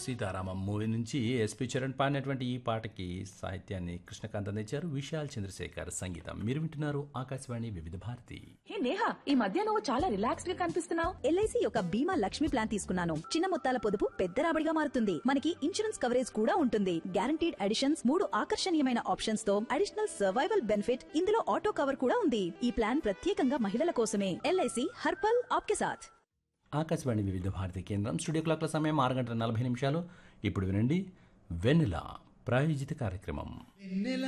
Sitaramam movie నుంచి SP Charan పాడినటువంటి ఈ పాటకి సాహిత్యాన్ని కృష్ణకాంత్ అందించారు విశాల్ చంద్రశేఖర్ సంగీతం మీరు వింటున్నారు ఆకాశవాణి వివిధ భారతి హే నేహా ఈ మధ్య నువ్వు చాలా రిలాక్స్డ్ గా కనిపిస్తున్నావు ఎల్ఐసి యొక్క బీమా లక్ష్మి ప్లాన్ తీసుకున్నాను చిన్న మొత్తాల పొదుపు పెద్ద రాబడిగా మారుతుంది మనకి ఇన్సూరెన్స్ కవరేజ్ కూడా ఉంటుంది గ్యారంటీడ్ అడిషన్స్ మూడు ఆకర్షణీయమైన ఆప్షన్స్ తో అడిషనల్ సర్వైవల్ బెనిఫిట్ ఇందులో ఆటో కవర్ కూడా ఉంది ఈ ప్లాన్ ప్రత్యేకంగా మహిళల కోసమే ఎల్ఐసి హర్పల్ ఆప్కే సాథ్ ఆకాశవాణి వివిధ భారతి కేంద్రం స్టూడియో క్లాక్ల సమయం ఆరు గంటల నలభై నిమిషాలు ఇప్పుడు వినండి వెన్నెల ప్రాయోజిత కార్యక్రమం